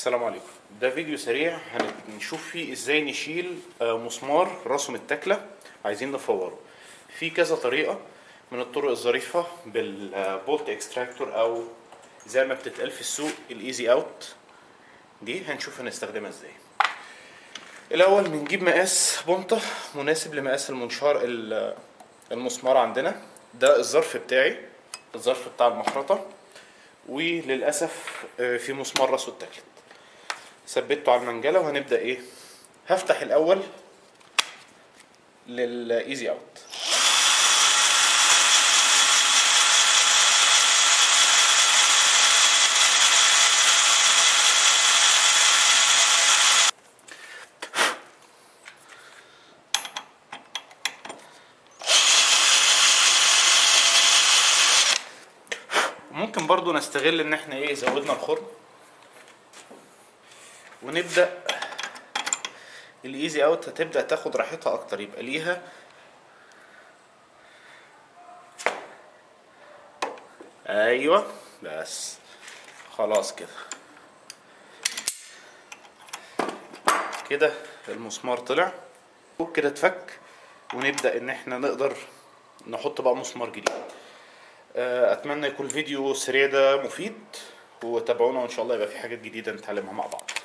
السلام عليكم ده فيديو سريع هنشوف فيه ازاي نشيل آه، مسمار راسه متاكله عايزين نفوره في كذا طريقه من الطرق الظريفه بالبولت اكستراكتور او زي ما بتتقال في السوق الايزي اوت دي هنشوف هنستخدمها ازاي الاول بنجيب مقاس بنطه مناسب لمقاس المنشار ال- المسمار عندنا ده الظرف بتاعي الظرف بتاع المخرطه وللاسف آه، في مسمار راسه اتاكلت ثبته على المنجله وهنبدا ايه هفتح الاول للايزي اوت ممكن برضو نستغل ان احنا ايه زودنا الخرم ونبدا الايزي اوت هتبدا تاخد راحتها اكتر يبقى ليها ايوه بس خلاص كده كده المسمار طلع وكده اتفك ونبدا ان احنا نقدر نحط بقى مسمار جديد آه، اتمنى يكون الفيديو السريع ده مفيد وتابعونا وان شاء الله يبقى في حاجات جديده نتعلمها مع بعض